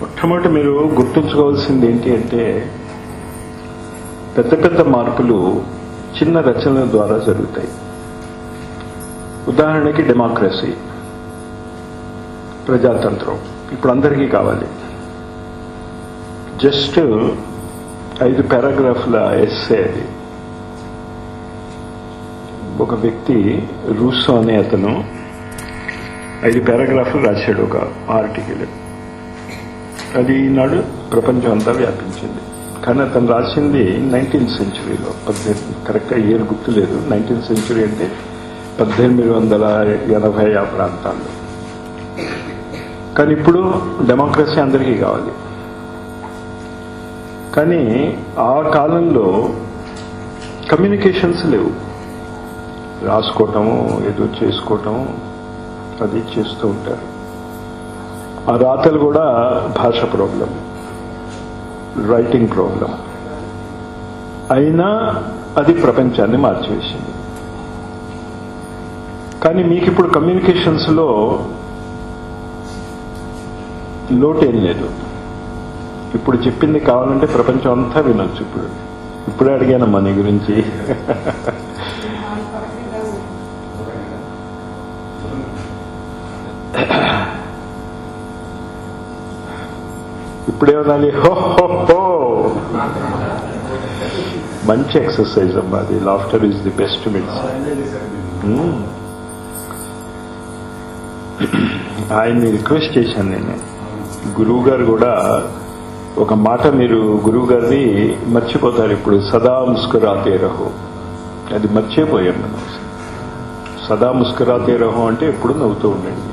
మొట్టమొదటి మీరు గుర్తుంచుకోవాల్సింది ఏంటి అంటే పెద్ద పెద్ద మార్పులు చిన్న రచనల ద్వారా జరుగుతాయి ఉదాహరణకి డెమోక్రసీ ప్రజాతంత్రం ఇప్పుడు అందరికీ కావాలి జస్ట్ ఐదు పారాగ్రాఫ్ల ఎస్సే అది ఒక వ్యక్తి రూసో అనే అతను ఐదు పారాగ్రాఫ్లు రాశాడు ఒక ఆర్టికల్ అది ఈనాడు ప్రపంచం అంతా వ్యాపించింది కానీ అతను రాసింది నైన్టీన్త్ సెంచురీలో పద్దెనిమిది కరెక్ట్గా ఇయర్ గుర్తులేదు నైన్టీన్త్ సెంచురీ అంటే పద్దెనిమిది వందల ఎనభై ఆ ప్రాంతాల్లో కానీ ఇప్పుడు డెమోక్రసీ అందరికీ కావాలి కానీ ఆ కాలంలో కమ్యూనికేషన్స్ లేవు రాసుకోవటము ఏదో చేసుకోవటము అది చేస్తూ ఉంటారు ఆ రాతలు కూడా భాష ప్రాబ్లం రైటింగ్ ప్రాబ్లం అయినా అది ప్రపంచాన్ని మార్చివేసింది కానీ మీకు ఇప్పుడు కమ్యూనికేషన్స్లో లోటేం లేదు ఇప్పుడు చెప్పింది కావాలంటే ప్రపంచం అంతా వినొచ్చు ఇప్పుడు ఇప్పుడే అడిగాను మనీ గురించి ఇప్పుడే ఉండాలి హో హో హో మంచి ఎక్సర్సైజ్ అమ్మా అది laughter is the best medicine ఆయన్ని రిక్వెస్ట్ చేశాను నేను గురువు గారు కూడా ఒక మాట మీరు గురువు గారిది మర్చిపోతారు ఇప్పుడు సదా ముస్కురాతే రహో అది మర్చిపోయాం మనం సదా ముస్కురాతే రహో అంటే ఎప్పుడు నవ్వుతూ ఉండండి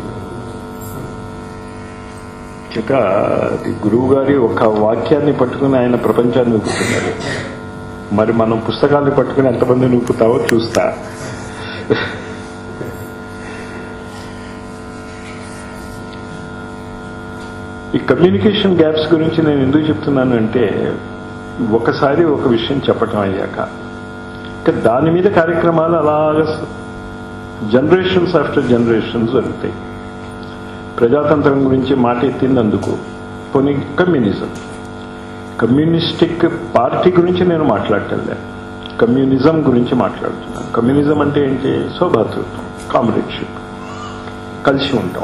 ఇక అది గురువు గారి ఒక వాక్యాన్ని పట్టుకుని ఆయన ప్రపంచాన్ని నూపుతున్నారు మరి మనం పుస్తకాన్ని పట్టుకుని ఎంతమంది నూపుతావో చూస్తా ఈ కమ్యూనికేషన్ గ్యాప్స్ గురించి నేను ఎందుకు చెప్తున్నాను అంటే ఒకసారి ఒక విషయం చెప్పటం అయ్యాక ఇక దాని మీద కార్యక్రమాలు అలాగ జనరేషన్స్ ఆఫ్టర్ జనరేషన్స్ జరుగుతాయి ప్రజాతంత్రం గురించి మాట ఎత్తిందందుకు కొన్ని కమ్యూనిజం కమ్యూనిస్టిక్ పార్టీ గురించి నేను మాట్లాడటంలే కమ్యూనిజం గురించి మాట్లాడుతున్నాను కమ్యూనిజం అంటే ఏంటి సౌభాతృత్వం కామ్రేడ్షిప్ కలిసి ఉంటాం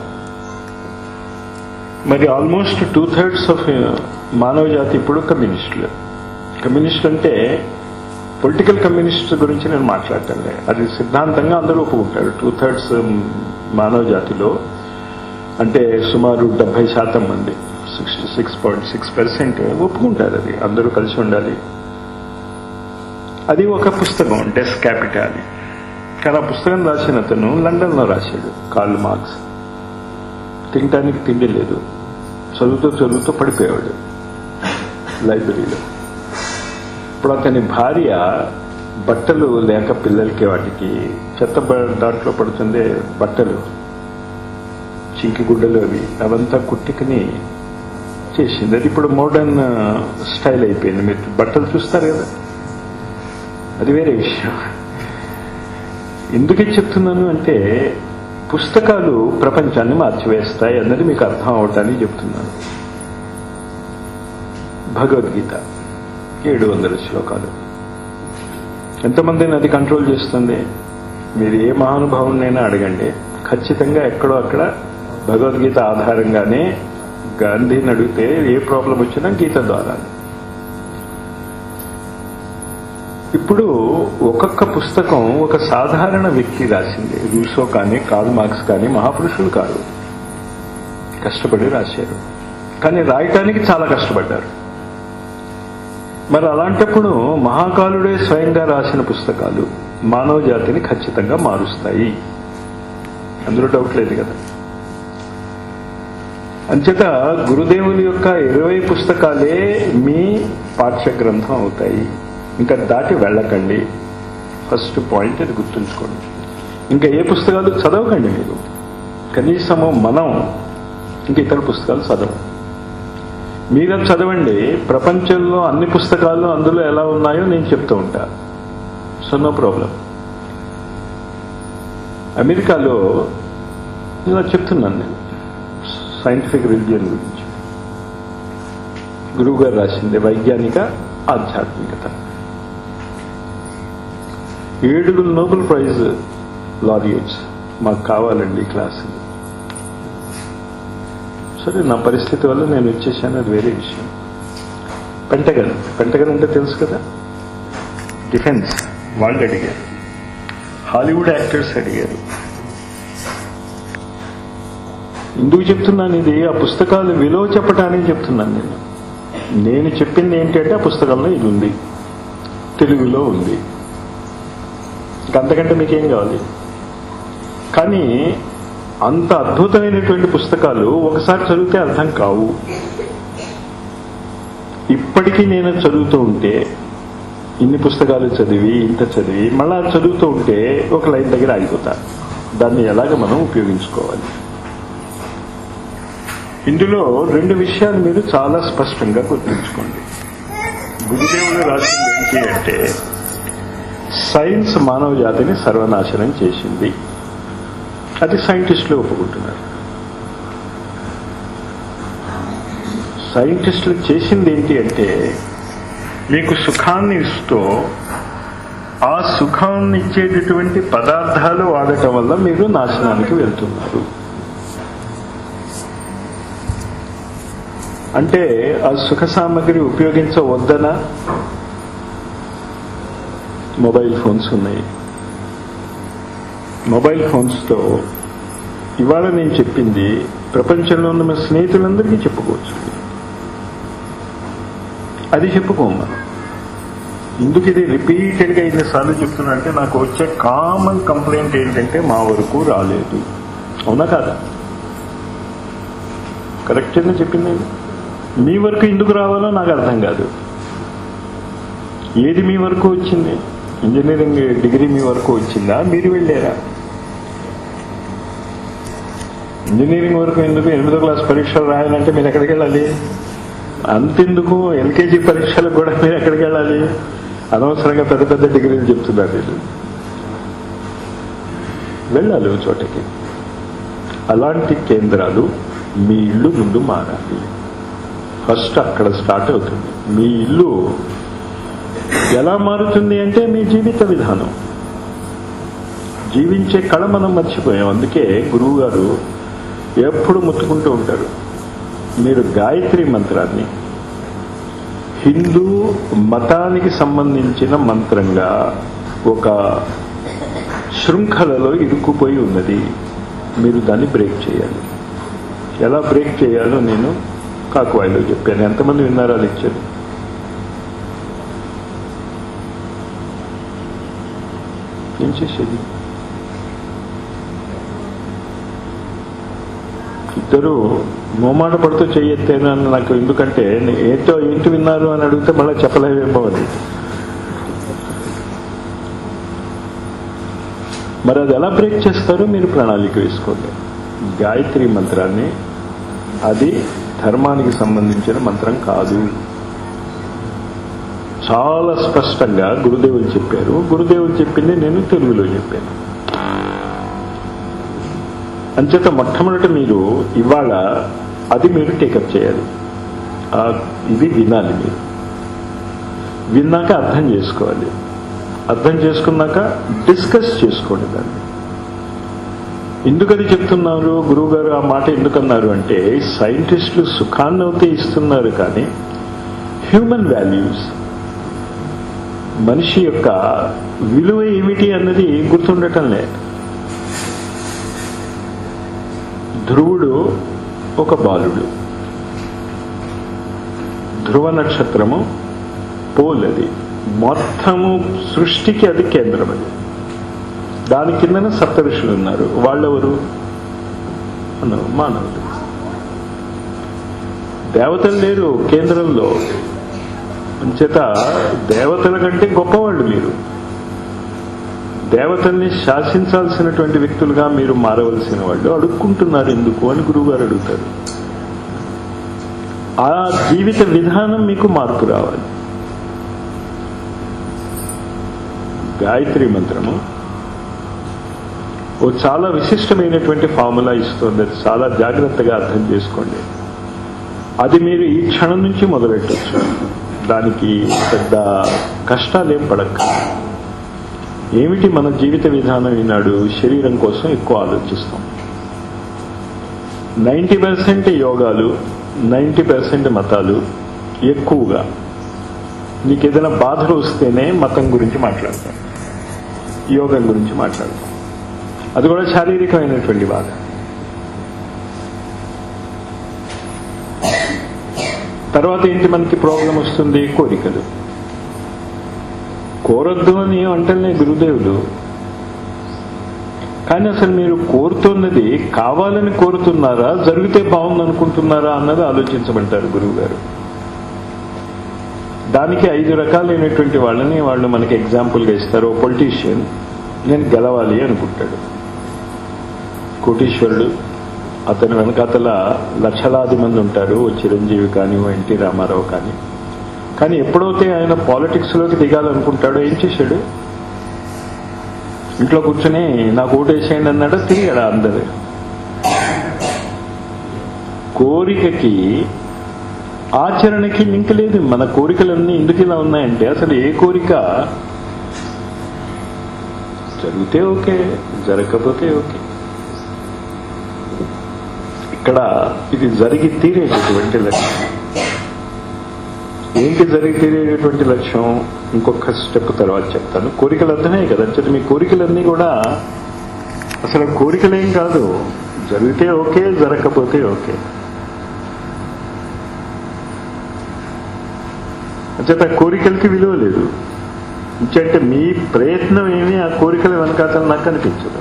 మరి ఆల్మోస్ట్ టూ థర్డ్స్ ఆఫ్ మానవ జాతి ఇప్పుడు కమ్యూనిస్టులు కమ్యూనిస్ట్ అంటే పొలిటికల్ కమ్యూనిస్ట్ గురించి నేను మాట్లాడటంలే అది సిద్ధాంతంగా అందరూ ఒప్పుకుంటారు టూ థర్డ్స్ మానవ జాతిలో అంటే సుమారు డెబ్బై శాతం మంది sixty six point six percent ఒప్పుకుంటారు అది అందరూ కలిసి ఉండాలి అది ఒక పుస్తకం డెస్ క్యాపిటల్ కానీ ఆ పుస్తకం రాసిన అతను లండన్లో రాశాడు కార్ల్ మార్క్స్ తినటానికి తిండి లేదు చదువుతూ చదువుతూ పడిపోయాడు లైబ్రరీలో ఇప్పుడు అతని భార్య బట్టలు లేక పిల్లలకి వాటికి చెత్త దాంట్లో పడుతుండే బట్టలు చింకి గుడ్డలు అవి అవంతా కుట్టికని చేసింది అది ఇప్పుడు మోడర్న్ స్టైల్ అయిపోయింది మీరు బట్టలు చూస్తారు కదా అది వేరే విషయం ఎందుకు చెప్తున్నాను అంటే పుస్తకాలు ప్రపంచాన్ని మార్చివేస్తాయి అన్నది మీకు అర్థం అవటానికి చెప్తున్నాను భగవద్గీత ఏడు వందల శ్లోకాలు ఎంతమందిని అది కంట్రోల్ చేస్తుంది మీరు ఏ మహానుభావునైనా అడగండి ఖచ్చితంగా ఎక్కడో అక్కడ భగవద్గీత ఆధారంగానే గాంధీని అడిగితే ఏ ప్రాబ్లం వచ్చినా గీత ద్వారా ఇప్పుడు ఒక్కొక్క పుస్తకం ఒక సాధారణ వ్యక్తి రాసింది రూసో కానీ కాల్ మార్క్స్ కానీ మహాపురుషులు కాదు కష్టపడి రాశారు కానీ రాయటానికి చాలా కష్టపడ్డారు మరి అలాంటప్పుడు మహాకాలుడే స్వయంగా రాసిన పుస్తకాలు మానవ జాతిని ఖచ్చితంగా మారుస్తాయి అందులో డౌట్ లేదు కదా అంచేత గురుదేవుని యొక్క ఇరవై పుస్తకాలే మీ పాఠ్య గ్రంథం అవుతాయి ఇంకా దాటి వెళ్ళకండి ఫస్ట్ పాయింట్ అది గుర్తుంచుకోండి ఇంకా ఏ పుస్తకాలు చదవకండి మీరు కనీసము మనం ఇంక ఇతర పుస్తకాలు చదవం మీరు చదవండి ప్రపంచంలో అన్ని పుస్తకాలు అందులో ఎలా ఉన్నాయో నేను చెప్తూ ఉంటా సో నో ప్రాబ్లం అమెరికాలో ఇలా చెప్తున్నాను నేను సైంటిఫిక్ రిలిజియన్ గురించి గురువు గారు రాసింది వైజ్ఞానిక ఆధ్యాత్మికత ఏడుగురు నోబెల్ ప్రైజ్ లారియట్స్ మాకు కావాలండి ఈ క్లాస్ సరే నా పరిస్థితి వల్ల నేను వచ్చేసాను అది వేరే విషయం పెంటగన్ పెంటగన్ అంటే తెలుసు కదా డిఫెన్స్ వాళ్ళు అడిగారు హాలీవుడ్ యాక్టర్స్ అడిగారు ఎందుకు చెప్తున్నాను ఇది ఆ పుస్తకాలు విలువ చెప్పడానికి చెప్తున్నాను నేను నేను చెప్పింది ఏంటంటే ఆ పుస్తకంలో ఇది ఉంది తెలుగులో ఉంది అంతకంటే మీకేం కావాలి కానీ అంత అద్భుతమైనటువంటి పుస్తకాలు ఒకసారి చదివితే అర్థం కావు ఇప్పటికీ నేను చదువుతూ ఉంటే ఇన్ని పుస్తకాలు చదివి ఇంత చదివి మళ్ళా చదువుతూ ఉంటే ఒక లైన్ దగ్గర ఆగిపోతా దాన్ని ఎలాగ మనం ఉపయోగించుకోవాలి ఇందులో రెండు విషయాలు మీరు చాలా స్పష్టంగా గుర్తుంచుకోండి గురుదేవుడు రాసింది ఏంటి అంటే సైన్స్ మానవ జాతిని సర్వనాశనం చేసింది అది సైంటిస్టులు ఒప్పుకుంటున్నారు సైంటిస్టులు చేసింది ఏంటి అంటే మీకు సుఖాన్ని ఇస్తూ ఆ సుఖాన్ని ఇచ్చేటటువంటి పదార్థాలు వాడటం వల్ల మీరు నాశనానికి వెళ్తున్నారు అంటే ఆ సుఖ సామగ్రి ఉపయోగించవద్దన మొబైల్ ఫోన్స్ ఉన్నాయి మొబైల్ ఫోన్స్తో ఇవాళ నేను చెప్పింది ప్రపంచంలో ఉన్న మన స్నేహితులందరికీ చెప్పుకోవచ్చు అది చెప్పుకోమ్మా ఎందుకు ఇది రిపీటెడ్గా ఇన్నిసార్లు చెప్తున్నా అంటే నాకు వచ్చే కామన్ కంప్లైంట్ ఏంటంటే మా వరకు రాలేదు అవునా కాదా కరెక్ట్ అని చెప్పింది నేను. మీ వరకు ఎందుకు రావాలో నాకు అర్థం కాదు ఏది మీ వరకు వచ్చింది ఇంజనీరింగ్ డిగ్రీ మీ వరకు వచ్చిందా మీరు వెళ్ళారా ఇంజనీరింగ్ వరకు ఎందుకు ఎనిమిదో క్లాస్ పరీక్షలు రాయాలంటే మీరు ఎక్కడికి వెళ్ళాలి అంతెందుకు ఎల్కేజీ పరీక్షలకు కూడా మీరు ఎక్కడికి వెళ్ళాలి అనవసరంగా పెద్ద పెద్ద డిగ్రీలు చెప్తున్నారు వీళ్ళు వెళ్ళాలి ఓ చోటకి అలాంటి కేంద్రాలు మీ ఇల్లు ముందు మారాలి ఫస్ట్ అక్కడ స్టార్ట్ అవుతుంది మీ ఇల్లు ఎలా మారుతుంది అంటే మీ జీవిత విధానం జీవించే కళ మనం మర్చిపోయాం అందుకే గురువు గారు ఎప్పుడు ముట్టుకుంటూ ఉంటారు మీరు గాయత్రి మంత్రాన్ని హిందూ మతానికి సంబంధించిన మంత్రంగా ఒక శృంఖలలో ఇరుక్కుపోయి ఉన్నది మీరు దాన్ని బ్రేక్ చేయాలి ఎలా బ్రేక్ చేయాలో నేను కాకువాయిలో చెప్పాను ఎంతమంది విన్నారో అది ఇచ్చారు ఏం చేసేది ఇద్దరు మోమాట పడుతూ చేయెత్తాను అని నాకు ఎందుకంటే ఏంటో ఏంటి విన్నారు అని అడిగితే మళ్ళీ చెప్పలేవేమో అని మరి అది ఎలా బ్రేక్ చేస్తారో మీరు ప్రణాళిక వేసుకోండి గాయత్రి మంత్రాన్ని అది ధర్మానికి సంబంధించిన మంత్రం కాదు చాలా స్పష్టంగా గురుదేవులు చెప్పారు గురుదేవులు చెప్పింది నేను తెలుగులో చెప్పాను అంచేత మొట్టమొదట మీరు ఇవాళ అది మీరు టేకప్ చేయాలి ఆ, ఇది వినాలి మీరు విన్నాక అర్థం చేసుకోవాలి అర్థం చేసుకున్నాక డిస్కస్ చేసుకోండి దాన్ని ఎందుకని చెప్తున్నారు గురువు గారు ఆ మాట ఎందుకన్నారు అంటే సైంటిస్టులు సుఖాన్ని అయితే ఇస్తున్నారు కానీ హ్యూమన్ వాల్యూస్ మనిషి యొక్క విలువ ఏమిటి అన్నది గుర్తుండటం లేదు ధ్రువుడు ఒక బాలుడు ధ్రువ నక్షత్రము పోలది మొత్తము సృష్టికి అది కేంద్రం అది దాని కిందన సప్త ఋషులు ఉన్నారు వాళ్ళెవరు అన్నారు మానవులు దేవతలు లేరు కేంద్రంలో అంచేత దేవతల కంటే గొప్పవాళ్ళు మీరు దేవతల్ని శాసించాల్సినటువంటి వ్యక్తులుగా మీరు మారవలసిన వాళ్ళు అడుక్కుంటున్నారు ఎందుకు అని గురువు గారు అడుగుతారు ఆ జీవిత విధానం మీకు మార్పు రావాలి గాయత్రి మంత్రము ఓ చాలా విశిష్టమైనటువంటి ఫార్ములా ఇస్తుంది అది చాలా జాగ్రత్తగా అర్థం చేసుకోండి అది మీరు ఈ క్షణం నుంచి మొదలెట్టచ్చు దానికి పెద్ద కష్టాలేం పడక్క ఏమిటి మన జీవిత విధానం ఈనాడు శరీరం కోసం ఎక్కువ ఆలోచిస్తాం నైంటీ పర్సెంట్ యోగాలు నైంటీ పర్సెంట్ మతాలు ఎక్కువగా నీకు ఏదైనా బాధలు వస్తేనే మతం గురించి మాట్లాడతాం యోగం గురించి మాట్లాడతాం అది కూడా శారీరకమైనటువంటి బాధ తర్వాత ఏంటి మనకి ప్రాబ్లం వస్తుంది కోరికలు కోరొద్దు అని అంటేనే గురుదేవులు కానీ అసలు మీరు కోరుతున్నది కావాలని కోరుతున్నారా జరిగితే బాగుంది అనుకుంటున్నారా అన్నది ఆలోచించమంటారు గురువు గారు దానికి ఐదు రకాలైనటువంటి వాళ్ళని వాళ్ళు మనకి ఎగ్జాంపుల్గా ఇస్తారు ఓ పొలిటీషియన్ నేను గెలవాలి అనుకుంటాడు కోటీశ్వరుడు అతని వెనకాతల లక్షలాది మంది ఉంటారు ఓ చిరంజీవి కానీ ఓ ఎన్టీ రామారావు కానీ కానీ ఎప్పుడైతే ఆయన పాలిటిక్స్లోకి దిగాలనుకుంటాడో ఏం చేశాడు ఇంట్లో కూర్చొని నాకు ఓటేసేయండి అన్నాడు తిరిగాడు అందరు కోరికకి ఆచరణకి లింక్ లేదు మన కోరికలన్నీ ఎందుకు ఇలా ఉన్నాయంటే అసలు ఏ కోరిక జరిగితే ఓకే జరగకపోతే ఓకే ఇక్కడ ఇది జరిగి తీరేటటువంటి లక్ష్యం ఏంటి జరిగి తీరేటటువంటి లక్ష్యం ఇంకొక స్టెప్ తర్వాత చెప్తాను కోరికలు అర్థమే కదా అంటే మీ కోరికలన్నీ కూడా అసలు కోరికలేం కాదు జరిగితే ఓకే జరగకపోతే ఓకే అంచేత కోరికలకి విలువ లేదు అంటే మీ ప్రయత్నం ఏమీ ఆ కోరికల వెనకాతలు నాకు అనిపించదు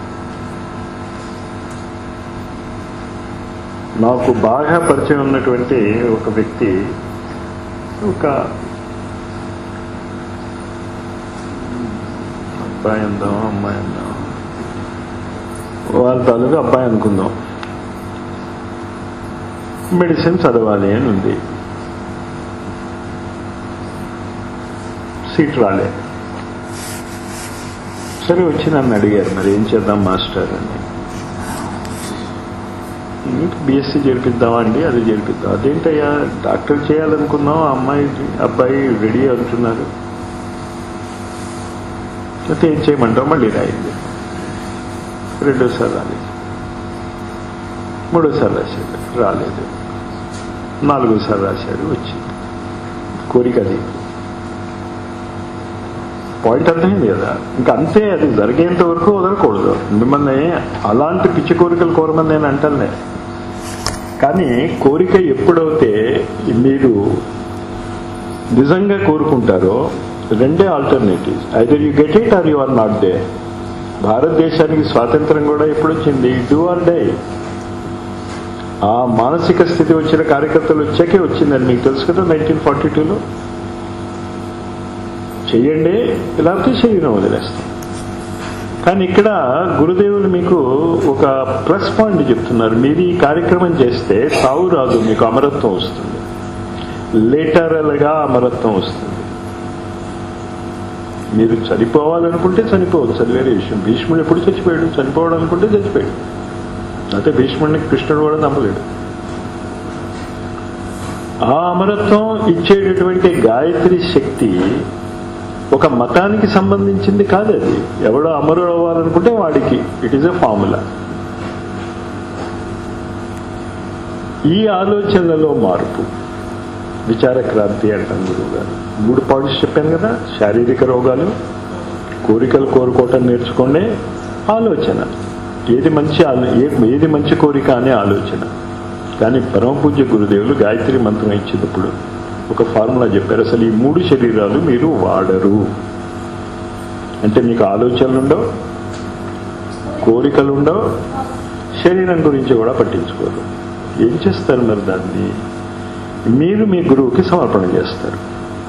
నాకు బాగా పరిచయం ఉన్నటువంటి ఒక వ్యక్తి ఒక అబ్బాయి అందాం అమ్మాయి అందాం వాళ్ళ తాలూకు అబ్బాయి అనుకుందాం మెడిసిన్ చదవాలి అని ఉంది సీట్ రాలే సరే వచ్చి నన్ను అడిగారు మరి ఏం చేద్దాం మాస్టర్ అని బీఎస్సీ చేర్పిద్దామా అండి అది చేర్పిద్దాం అదేంటయ్యా డాక్టర్ చేయాలనుకున్నాం ఆ అమ్మాయి అబ్బాయి రెడీ అవుతున్నారు అయితే ఏం చేయమంటావు మళ్ళీ రాయింది రెండోసారి రాలేదు మూడోసారి రాశాడు రాలేదు నాలుగోసారి రాశాడు వచ్చింది కోరిక అది పాయింట్ అర్థమైంది కదా ఇంకా అంతే అది జరిగేంత వరకు వదలకూడదు మిమ్మల్ని అలాంటి పిచ్చి కోరికలు కోరమని నేను అంటానే కానీ కోరిక ఎప్పుడైతే మీరు నిజంగా కోరుకుంటారో రెండే alternatives either you get it or you are not డే భారతదేశానికి స్వాతంత్రం కూడా ఎప్పుడు వచ్చింది డూ ఆర్ డే ఆ మానసిక స్థితి వచ్చిన కార్యకర్తలు వచ్చాకే వచ్చిందని మీకు తెలుసు కదా నైన్టీన్ ఫార్టీ టూలో చెయ్యండి లేకపోతే చెయ్యను వదిలేస్తాం కానీ ఇక్కడ గురుదేవులు మీకు ఒక ప్లస్ పాయింట్ చెప్తున్నారు మీరు ఈ కార్యక్రమం చేస్తే సావు రాదు మీకు అమరత్వం వస్తుంది లేటరల్గా అమరత్వం వస్తుంది మీరు చనిపోవాలనుకుంటే చనిపోవచ్చు అది వేరే విషయం భీష్ముడు ఎప్పుడు చచ్చిపోయాడు చనిపోవడం అనుకుంటే చచ్చిపోయాడు అయితే భీష్ముడిని కృష్ణుడు కూడా నమ్మలేడు ఆ అమరత్వం ఇచ్చేటటువంటి గాయత్రి శక్తి ఒక మతానికి సంబంధించింది కాదు అది ఎవడో అమరుడు అవ్వాలనుకుంటే వాడికి ఇట్ ఈస్ ఎ ఫార్ములా ఈ ఆలోచనలలో మార్పు విచార క్రాంతి అంటాం గురువు గారు మూడు పాయింట్స్ చెప్పాను కదా శారీరక రోగాలు కోరికలు కోరుకోవటం నేర్చుకోండి ఆలోచన ఏది మంచి ఆలో- ఏ- ఏది మంచి కోరిక అనే ఆలోచన కానీ పరమ పూజ్య గురుదేవులు గాయత్రి మంత్రం ఇచ్చినప్పుడు ఒక ఫార్ములా చెప్పారు అసలు ఈ మూడు శరీరాలు మీరు వాడరు అంటే మీకు ఆలోచనలు ఉండవు కోరికలు ఉండవు శరీరం గురించి కూడా పట్టించుకోరు ఏం చేస్తారు మరి దాన్ని మీరు మీ గురువుకి సమర్పణ చేస్తారు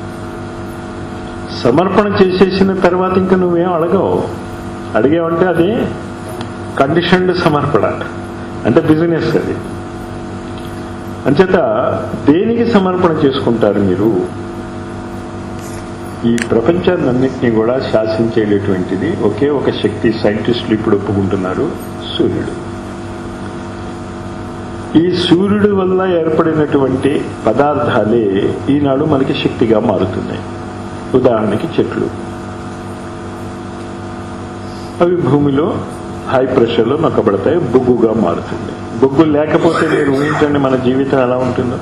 సమర్పణ చేసేసిన తర్వాత ఇంకా నువ్వేం అడగవు అడిగావంటే అది కండిషన్డ్ సమర్పణ అంటే బిజినెస్ అది అంచేత దేనికి సమర్పణ చేసుకుంటారు మీరు ఈ ప్రపంచాన్నింటినీ కూడా శాసించేటటువంటిది ఒకే ఒక శక్తి సైంటిస్టులు ఇప్పుడు ఒప్పుకుంటున్నారు సూర్యుడు ఈ సూర్యుడి వల్ల ఏర్పడినటువంటి పదార్థాలే ఈనాడు మనకి శక్తిగా మారుతున్నాయి ఉదాహరణకి చెట్లు అవి భూమిలో హై ప్రెషర్లో నొక్కబడతాయి బొగ్గుగా మారుతుంది బొగ్గు లేకపోతే మీరు ఊహించండి మన జీవితం ఎలా ఉంటుందో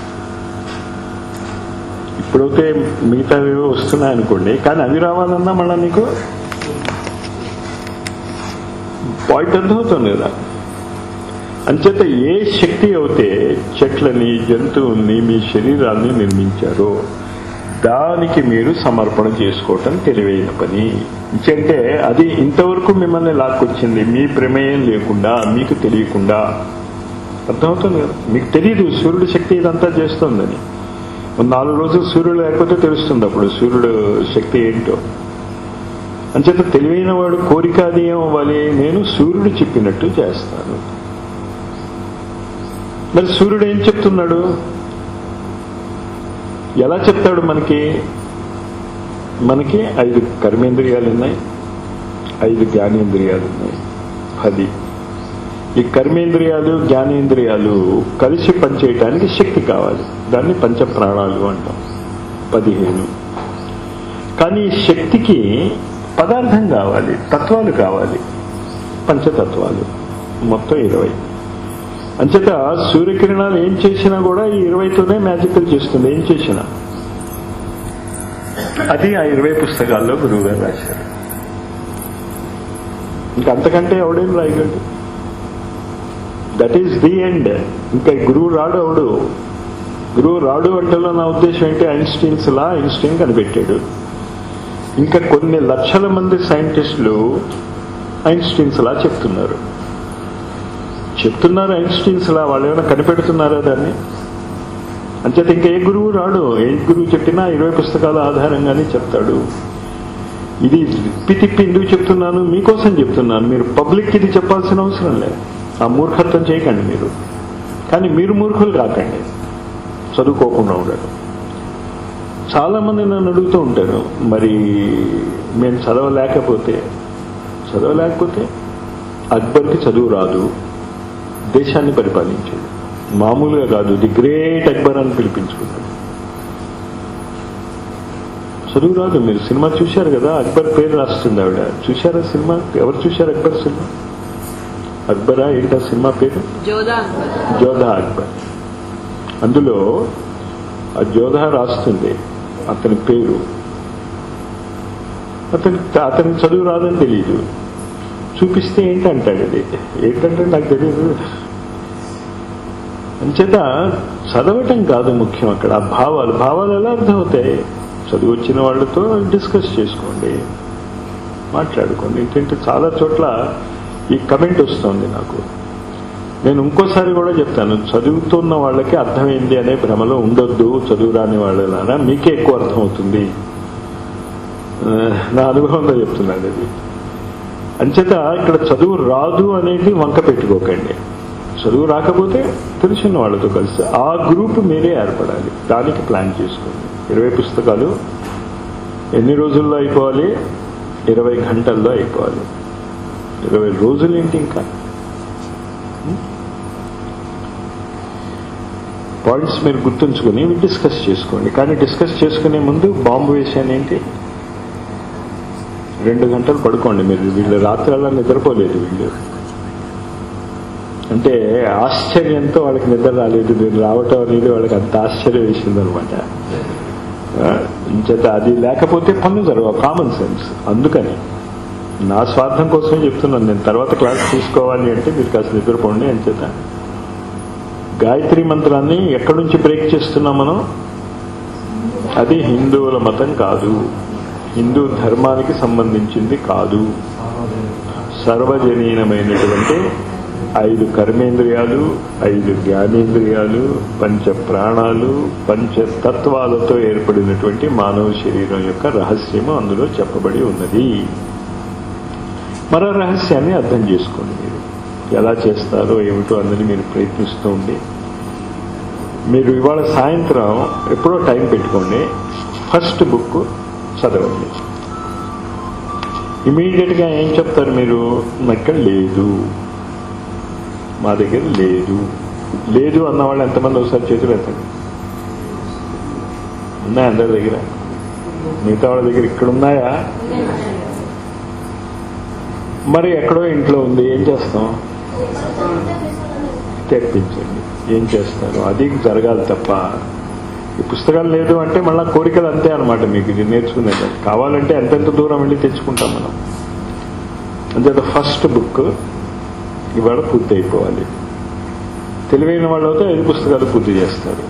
ఇప్పుడైతే మిగతావి వస్తున్నాయి అనుకోండి కానీ అవి రావాలన్నా మళ్ళీ నీకు పాయింట్ అర్థమవుతుంది కదా అంచేత ఏ శక్తి అయితే చెట్లని జంతువుల్ని మీ శరీరాన్ని నిర్మించారో దానికి మీరు సమర్పణ చేసుకోవటం తెలివైన పని అంటే అది ఇంతవరకు మిమ్మల్ని లాక్కొచ్చింది మీ ప్రమేయం లేకుండా మీకు తెలియకుండా అర్థమవుతుంది కదా మీకు తెలియదు సూర్యుడి శక్తి ఇదంతా చేస్తుందని నాలుగు రోజులు సూర్యుడు లేకపోతే తెలుస్తుంది అప్పుడు సూర్యుడు శక్తి ఏంటో అంచేత తెలివైన వాడు కోరిక అది ఏమవ్వాలి నేను సూర్యుడు చెప్పినట్టు చేస్తాను మరి సూర్యుడు ఏం చెప్తున్నాడు ఎలా చెప్తాడు మనకి మనకి ఐదు కర్మేంద్రియాలు ఉన్నాయి ఐదు జ్ఞానేంద్రియాలు ఉన్నాయి పది ఈ కర్మేంద్రియాలు జ్ఞానేంద్రియాలు కలిసి పనిచేయటానికి శక్తి కావాలి దాన్ని పంచ ప్రాణాలు అంటాం పదిహేను కానీ ఈ శక్తికి పదార్థం కావాలి తత్వాలు కావాలి పంచతత్వాలు మొత్తం ఇరవై అంచేత సూర్యకిరణాలు ఏం చేసినా కూడా ఈ ఇరవైతోనే మ్యాజికల్ చేస్తుంది ఏం చేసినా అది ఆ ఇరవై పుస్తకాల్లో గురువు గారు రాశారు ఇంకా అంతకంటే ఎవడేం రాయగలడు దట్ ఈస్ ది ఎండ్ ఇంకా గురువు రాడు అవడు గురువు రాడు అంటే నా ఉద్దేశం ఏంటి ఐన్స్టీన్స్ లా ఐన్స్టీన్ కనిపెట్టాడు ఇంకా కొన్ని లక్షల మంది సైంటిస్టులు ఐన్స్టీన్స్ లా చెప్తున్నారు చెప్తున్నారు ఐన్స్టీన్స్ లా వాళ్ళు ఏమైనా కనిపెడుతున్నారా దాన్ని అంచేత ఇంకా ఏ గురువు రాడు ఏ గురువు చెప్పినా ఇరవై పుస్తకాల ఆధారంగానే చెప్తాడు ఇది తిప్పి తిప్పి ఎందుకు చెప్తున్నాను మీకోసం చెప్తున్నాను మీరు పబ్లిక్ ఇది చెప్పాల్సిన అవసరం లేదు ఆ మూర్ఖత్వం చేయకండి మీరు కానీ మీరు మూర్ఖులు కాకండి చదువుకోకుండా ఉండరు చాలా మంది నన్ను అడుగుతూ ఉంటారు మరి మేము చదవలేకపోతే చదవలేకపోతే అక్బర్కి చదువు రాదు దేశాన్ని పరిపాలించాడు మామూలుగా కాదు ది గ్రేట్ అక్బర్ అని పిలిపించుకున్నాడు చదువు రాదు మీరు సినిమా చూశారు కదా అక్బర్ పేరు రాస్తుంది ఆవిడ చూశారా సినిమా ఎవరు చూశారు అక్బర్ సినిమా అక్బరా ఏంటా సినిమా పేరు జోదా జోధా అక్బర్ అందులో ఆ జోధా రాస్తుంది అతని పేరు అతని అతనికి చదువు రాదని తెలియదు చూపిస్తే ఏంటంటాడు అది ఏంటంటే నాకు తెలియదు అంచేత చదవటం కాదు ముఖ్యం అక్కడ ఆ భావాలు భావాలు ఎలా అర్థమవుతాయి చదువు వచ్చిన వాళ్ళతో డిస్కస్ చేసుకోండి మాట్లాడుకోండి ఏంటంటే చాలా చోట్ల ఈ కమెంట్ వస్తుంది నాకు నేను ఇంకోసారి కూడా చెప్తాను చదువుతున్న వాళ్ళకి అర్థమైంది అనే భ్రమలో ఉండొద్దు చదువు రాని వాళ్ళ మీకే ఎక్కువ అర్థమవుతుంది ఆ, నా అనుభవంలో చెప్తున్నాను అది అంచేత ఇక్కడ చదువు రాదు అనేది వంక పెట్టుకోకండి చదువు రాకపోతే తెలిసిన వాళ్ళతో కలిసి ఆ గ్రూప్ మీరే ఏర్పడాలి దానికి ప్లాన్ చేసుకోండి ఇరవై పుస్తకాలు ఎన్ని రోజుల్లో అయిపోవాలి ఇరవై గంటల్లో అయిపోవాలి ఇరవై రోజులు ఏంటి ఇంకా పాయింట్స్ మీరు గుర్తుంచుకొని డిస్కస్ చేసుకోండి కానీ డిస్కస్ చేసుకునే ముందు బాంబు వేసాను ఏంటి రెండు గంటలు పడుకోండి మీరు వీళ్ళు రాత్రల్లా నిద్రపోలేదు వీళ్ళు అంటే ఆశ్చర్యంతో వాళ్ళకి నిద్ర రాలేదు నేను రావటం అనేది వాళ్ళకి అంత ఆశ్చర్యం వేసింది అనమాట చేత అది లేకపోతే పనులు జరగవు కామన్ సెన్స్ అందుకని నా స్వార్థం కోసమే చెప్తున్నాను నేను తర్వాత క్లాస్ తీసుకోవాలి అంటే మీరు కాస్త నిద్రపోండి అని చేత గాయత్రి మంత్రాన్ని ఎక్కడి నుంచి బ్రేక్ చేస్తున్నాం మనం అది హిందువుల మతం కాదు హిందూ ధర్మానికి సంబంధించింది కాదు సర్వజనీనమైనటువంటి ఐదు కర్మేంద్రియాలు ఐదు జ్ఞానేంద్రియాలు పంచ ప్రాణాలు పంచ తత్వాలతో ఏర్పడినటువంటి మానవ శరీరం యొక్క రహస్యము అందులో చెప్పబడి ఉన్నది మరో రహస్యాన్ని అర్థం చేసుకోండి మీరు ఎలా చేస్తారో ఏమిటో అన్నది మీరు ప్రయత్నిస్తూ ఉండి మీరు ఇవాళ సాయంత్రం ఎప్పుడో టైం పెట్టుకోండి ఫస్ట్ బుక్ చదవండి ఇమీడియట్గా ఏం చెప్తారు మీరు ఇక్కడ లేదు మా దగ్గర లేదు లేదు అన్న వాళ్ళు ఎంతమంది ఒకసారి చేతులు ఎత్తండి ఉన్నాయా అందరి దగ్గర మిగతా వాళ్ళ దగ్గర ఇక్కడ ఉన్నాయా మరి ఎక్కడో ఇంట్లో ఉంది ఏం చేస్తాం తెప్పించండి ఏం చేస్తారు అది జరగాలి తప్ప ఈ పుస్తకాలు లేదు అంటే మళ్ళీ కోరికలు అంతే అనమాట మీకు ఇది నేర్చుకునేది కావాలంటే ఎంతెంత దూరం వెళ్ళి తెచ్చుకుంటాం మనం అంతే ఫస్ట్ బుక్ ఇవాళ పూర్తి అయిపోవాలి తెలివైన వాళ్ళతో ఐదు పుస్తకాలు పూర్తి చేస్తారు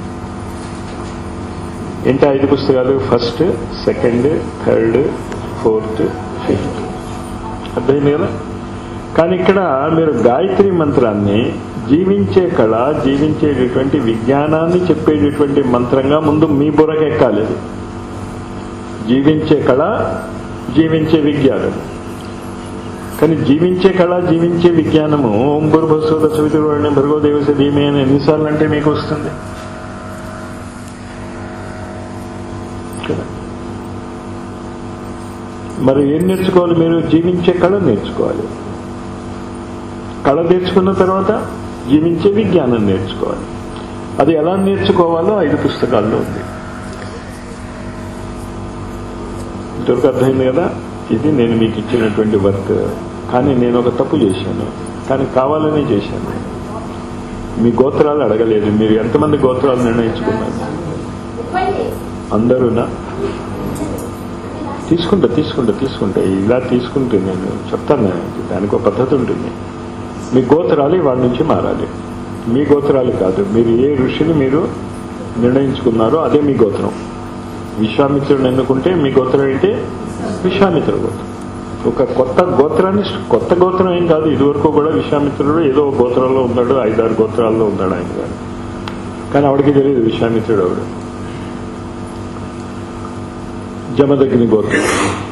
ఏంటి ఐదు పుస్తకాలు first second third fourth fifth అర్థమైంది కదా కానీ ఇక్కడ మీరు గాయత్రి మంత్రాన్ని జీవించే కళ జీవించేటటువంటి విజ్ఞానాన్ని చెప్పేటటువంటి మంత్రంగా ముందు మీ బుర్రకు ఎక్కాలి అది. జీవించే కళ జీవించే విజ్ఞానం కానీ జీవించే కళ జీవించే విజ్ఞానము ఓం భూర్భస్వ సవితుడు భర్గో దేవస ధీమే అని ఎన్నిసార్లు అంటే మీకు వస్తుంది కదా మరి ఏం నేర్చుకోవాలి మీరు జీవించే కళ నేర్చుకోవాలి కళ నేర్చుకున్న తర్వాత జీవించే విజ్ఞానం నేర్చుకోవాలి అది ఎలా నేర్చుకోవాలో ఐదు పుస్తకాల్లో ఉంది ఇంతవరకు అర్థమైంది కదా ఇది నేను మీకు ఇచ్చినటువంటి వర్క్ కానీ నేను ఒక తప్పు చేశాను కానీ కావాలనే చేశాను మీ గోత్రాలు అడగలేదు మీరు ఎంతమంది గోత్రాలు నిర్ణయించుకున్నారు అందరూనా తీసుకుంటా తీసుకుంటా తీసుకుంటా ఇలా తీసుకుంటే నేను చెప్తాను దానికి ఒక పద్ధతి ఉంటుంది మీ గోత్రాలు వాళ్ళ నుంచి మారాలి మీ గోత్రాలు కాదు మీరు ఏ ఋషిని మీరు నిర్ణయించుకున్నారో అదే మీ గోత్రం విశ్వామిత్రుడు ఎన్నుకుంటే మీ గోత్రం ఏంటి విశ్వామిత్ర గోత్రం ఒక కొత్త గోత్రాన్ని కొత్త గోత్రం ఏం కాదు ఇదివరకు కూడా విశ్వామిత్రుడు ఏదో ఒక గోత్రాల్లో ఉన్నాడు ఐదారు గోత్రాల్లో ఉన్నాడు ఆయన గారు కానీ ఆవిడకి తెలియదు విశ్వామిత్రుడు ఆవిడ జమదగ్ని గోత్రం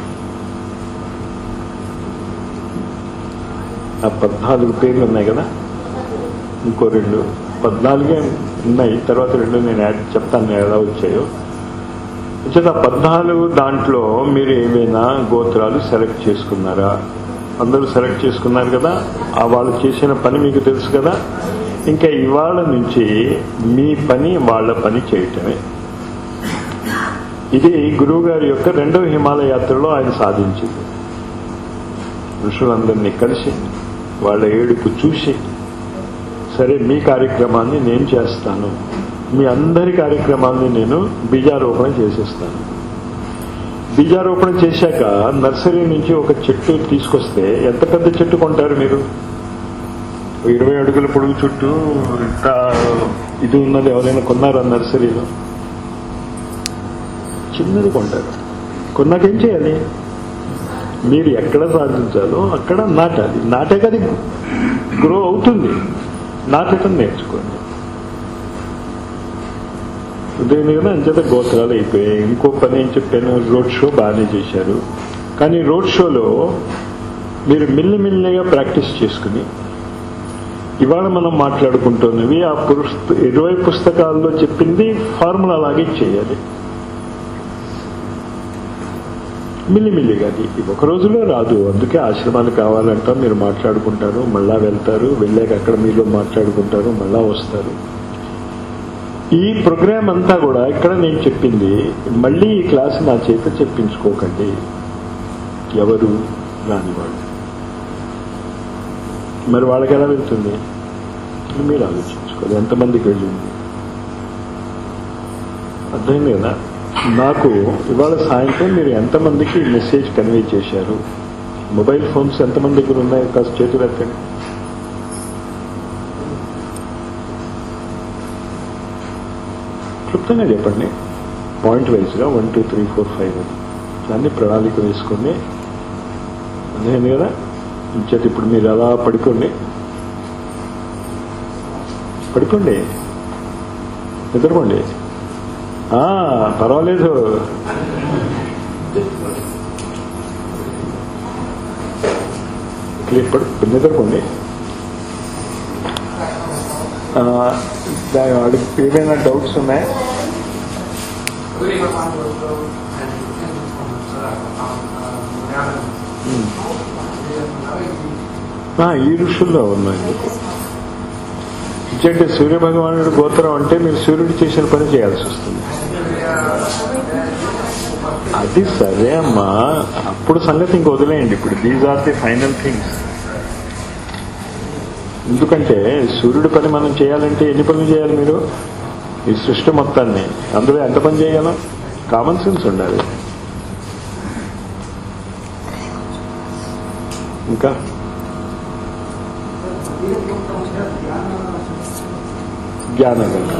ఆ పద్నాలుగు పేర్లు ఉన్నాయి కదా ఇంకో రెండు పద్నాలుగే ఉన్నాయి తర్వాత రెండు నేను యాడ్ చెప్తాను ఎలా వచ్చాయో చేత పద్నాలుగు దాంట్లో మీరు ఏమైనా గోత్రాలు సెలెక్ట్ చేసుకున్నారా అందరూ సెలెక్ట్ చేసుకున్నారు కదా ఆ వాళ్ళు చేసిన పని మీకు తెలుసు కదా ఇంకా ఇవాళ నుంచి మీ పని వాళ్ళ పని చేయటమే ఇది గురువు గారి యొక్క రెండవ హిమాలయ యాత్రలో ఆయన సాధించింది ఋషులందరినీ కలిసి వాళ్ళ ఏడుపు చూసి సరే మీ కార్యక్రమాన్ని నేను చేస్తాను మీ అందరి కార్యక్రమాన్ని నేను బీజారోపణ చేసేస్తాను బీజారోపణ చేశాక నర్సరీ నుంచి ఒక చెట్టు తీసుకొస్తే ఎంత పెద్ద చెట్టు కొంటారు మీరు ఇరవై అడుగుల పొడుగు చుట్టూ ఇంత ఇది ఉన్నది ఎవరైనా కొన్నారా నర్సరీలో చిన్నది కొంటారు కొన్నాక ఏం చేయాలి మీరు ఎక్కడ సాధించాలో అక్కడ నాటాలి నాటాక అది గ్రో అవుతుంది నాటకం నేర్చుకోండి ఉదయం కదా అంచేత గోత్రాలు అయిపోయాయి ఇంకో పని ఏం చెప్పాను రోడ్ షో బాగానే చేశారు కానీ రోడ్ షోలో మీరు మిల్లిమిల్లిగా ప్రాక్టీస్ చేసుకుని ఇవాళ మనం మాట్లాడుకుంటున్నవి ఆ పుస్త ఇరవై పుస్తకాల్లో చెప్పింది ఫార్ములా లాగే చేయాలి మిల్లిమిల్లిగా అది ఒక రోజులో రాదు అందుకే ఆశ్రమాలు కావాలంటాం మీరు మాట్లాడుకుంటారు మళ్ళా వెళ్తారు వెళ్ళాక అక్కడ మీలో మాట్లాడుకుంటారు మళ్ళా వస్తారు ఈ ప్రోగ్రామ్ అంతా కూడా ఇక్కడ నేను చెప్పింది మళ్ళీ ఈ క్లాస్ నా చేత చెప్పించుకోకండి ఎవరు రానివాడు మరి వాళ్ళకి ఎలా వెళ్తుంది మీరు ఆలోచించుకోవాలి ఎంతమందికి వెళ్ళింది అర్థమైంది కదా నాకు ఇవాళ సాయంత్రం మీరు ఎంతమందికి మెసేజ్ కన్వే చేశారు మొబైల్ ఫోన్స్ ఎంతమంది దగ్గర ఉన్నాయి కాస్త చేతులు ఎత్తండి క్లుప్తంగా చెప్పండి పాయింట్ వైజ్గా one two three four five అని దాన్ని ప్రణాళిక వేసుకోండి అదేంది కదా ఇంచేత ఇప్పుడు మీరు అలా పడుకోండి పడుకోండి నిద్రపోండి ఆ, పర్వాలేదు క్లియర్ పడు నిద్రపోండి ఆ, దాని వాడికి ఏమైనా డౌట్స్ ఉన్నాయా ఆ, ఈ ఋషుల్లో ఉన్నాయి ఇంకంటే సూర్య భగవానుడు గోత్రం అంటే మీరు సూర్యుడు చేసిన పని చేయాల్సి వస్తుంది అది సరే అమ్మా అప్పుడు సంగతి ఇంక వదిలేయండి ఇప్పుడు these are the final things ఎందుకంటే సూర్యుడి పని మనం చేయాలంటే ఎన్ని పనులు చేయాలి మీరు ఈ సృష్టి మొత్తాన్ని అందులో ఎంత పని చేయగలం కామన్ సెన్స్ ఉండాలి ఇంకా జ్ఞానగంగా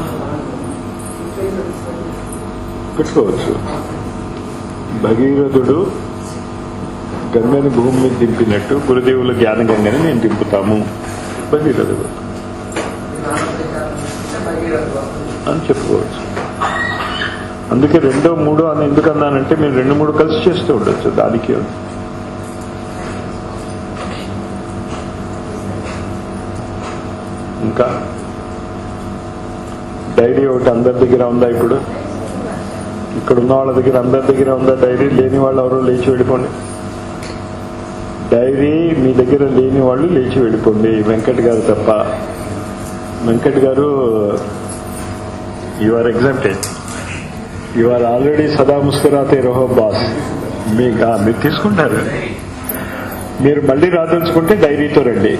పెట్టుకోవచ్చు భగీరథుడు గంగని భూమి మీద దింపినట్టు గురుదేవుల జ్ఞానగంగని నేను దింపుతాము భగీరథుడు అని చెప్పుకోవచ్చు అందుకే రెండో మూడో అని ఎందుకు అన్నానంటే మీరు రెండు మూడు కలిసి చేస్తూ ఉండొచ్చు దానికి ఇంకా డైరీ ఒకటి అందరి దగ్గర ఉందా ఇప్పుడు ఇక్కడ ఉన్న వాళ్ళ దగ్గర అందరి దగ్గర ఉందా డైరీ లేని వాళ్ళు ఎవరో లేచి వెళ్ళిపోండి డైరీ మీ దగ్గర లేని వాళ్ళు లేచి వెళ్ళిపోండి వెంకట్ గారు తప్ప వెంకట్ గారు you are exempted you are already సదా ముస్కురాతే రోహో బాస్ మీ ఆ, మీరు తీసుకుంటారు మీరు మళ్ళీ రాదలుచుకుంటే డైరీతో రండి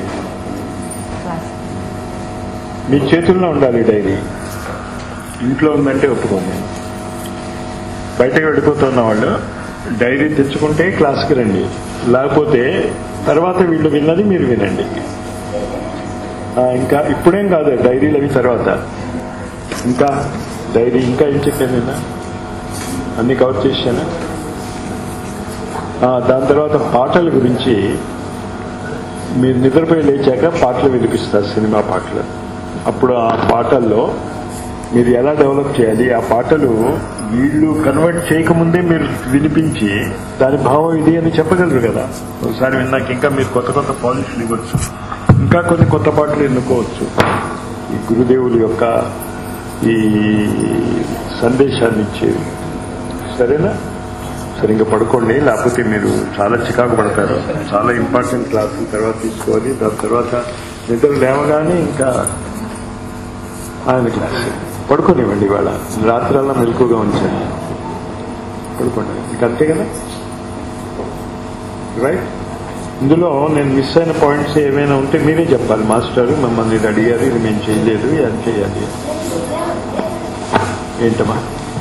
మీ చేతుల్లో ఉండాలి డైరీ ఇంట్లో ఉందంటే ఒప్పుకోండి బయటకు వెళ్ళిపోతున్న వాళ్ళు డైరీ తెచ్చుకుంటే క్లాస్కి రండి లేకపోతే తర్వాత వీళ్ళు విన్నది మీరు వినండి ఆ, ఇంకా ఇప్పుడేం కాదు డైరీలు అవి తర్వాత ఇంకా డైరీ ఇంకా ఏం చెప్పాను నేను అన్ని కవర్ చేశాను ఆ, దాని తర్వాత పాటల గురించి మీరు నిద్రపోయి లేచాక పాటలు వినిపిస్తారు సినిమా పాటలు అప్పుడు ఆ పాటల్లో మీరు ఎలా డెవలప్ చేయాలి ఆ పాటలు వీళ్ళు కన్వర్ట్ చేయకముందే మీరు వినిపించి దాని భావం ఇది అని చెప్పగలరు కదా ఒకసారి విన్నాక ఇంకా మీరు కొత్త కొత్త పాలిష్లు ఇవ్వచ్చు ఇంకా కొన్ని కొత్త పాటలు ఎన్నుకోవచ్చు ఈ గురుదేవుల యొక్క ఈ సందేశాన్ని ఇచ్చేవి సరేనా సరే ఇంకా పడుకోండి లేకపోతే మీరు చాలా చికాకు పడతారు చాలా ఇంపార్టెంట్ క్లాసులు తర్వాత తీసుకోవాలి దాని తర్వాత నిద్ర లేవగానే ఇంకా ఆయన క్లాస్ పడుకోనివ్వండి ఇవాళ రాత్రల్లా మెలకుగా ఉంచండి పడుకోండి ఇంకా అంతే కదా రైట్ ఇందులో నేను మిస్ అయిన పాయింట్స్ ఏమైనా ఉంటే మీరే చెప్పాలి మాస్టర్ మమ్మల్ని ఇది అడిగారు ఇది మేము చేయలేదు అది చేయాలి ఏంటమ్మా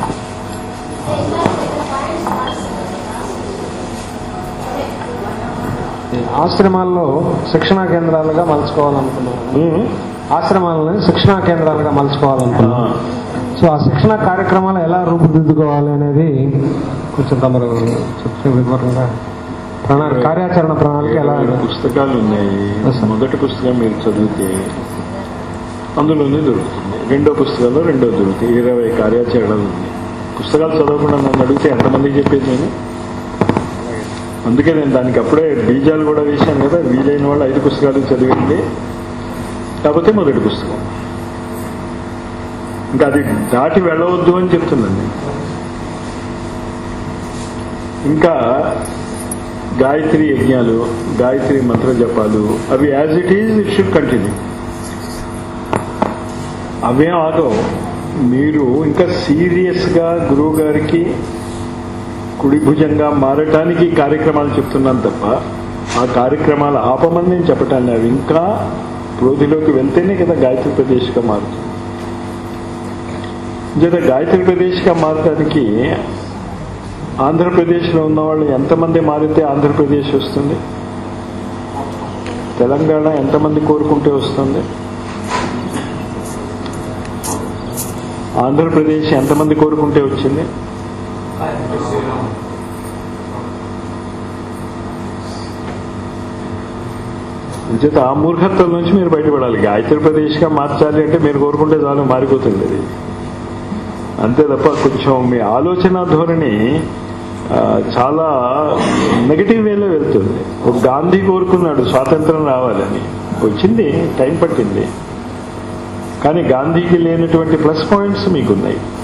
ఆశ్రమాల్లో శిక్షణా కేంద్రాలుగా మలుచుకోవాలనుకున్నాను ఉమ్. ఆశ్రమాలని శిక్షణా కేంద్రాలుగా మలుచుకోవాలనుకున్నాను సో ఆ శిక్షణ కార్యక్రమాలు ఎలా రూపుదిద్దుకోవాలి అనేది కొంచెం తమరు చెప్తే వివరంగా ప్రణా- కార్యాచరణ ప్రణాళిక ఎలా ఏడు పుస్తకాలు ఉన్నాయి Yes, sir. మొదటి పుస్తకం మీరు చదివితే అందులోనే దొరుకుతుంది రెండో పుస్తకంలో రెండో దొరుకుతాయి ఇరవై కార్యాచరణలు ఉన్నాయి పుస్తకాలు చదవకుండా నన్ను అడిగితే ఎంతమందికి చెప్పేది నేను అందుకే నేను దానికి అప్పుడే బీజాలు కూడా వేశాను కదా వీలైన వాళ్ళు ఐదు పుస్తకాలు చదివింది కాకపోతే మొదటి పుస్తకం ఇంకా అది దాటి వెళ్ళవద్దు అని చెప్తున్నాను ఇంకా గాయత్రి యజ్ఞాలు గాయత్రి మంత్ర జపాలు అవి as it is it should continue అవేం ఆగవు మీరు ఇంకా సీరియస్ గా గురువు గారికి కుడి భుజంగా మారటానికి ఈ కార్యక్రమాలు చెప్తున్నాను తప్ప ఆ కార్యక్రమాలు ఆపమని నేను చెప్పటాన్ని అవి ఇంకా ప్రోధిలోకి వెళ్తేనే కదా గాయత్రి ప్రదేశ్గా మారుతుంది జత గాయత్రి ప్రదేశ్గా మారటానికి ఆంధ్రప్రదేశ్లో ఉన్న వాళ్ళు ఎంతమంది మారితే ఆంధ్రప్రదేశ్ వస్తుంది తెలంగాణ ఎంతమంది కోరుకుంటే వస్తుంది ఆంధ్రప్రదేశ్ ఎంతమంది కోరుకుంటే వచ్చింది చేత ఆ మూర్ఖత్వం నుంచి మీరు బయటపడాలి గాయత్రి ప్రదేశ్గా మార్చాలి అంటే మీరు కోరుకుంటే చాలు మారిపోతుంది అది అంతే తప్ప కొంచెం మీ ఆలోచన ధోరణి ఆ, చాలా నెగటివ్ వేలో వెళ్తుంది ఒక గాంధీ కోరుకున్నాడు స్వాతంత్రం రావాలని వచ్చింది టైం పట్టింది కానీ గాంధీకి లేనటువంటి ప్లస్ పాయింట్స్ మీకున్నాయి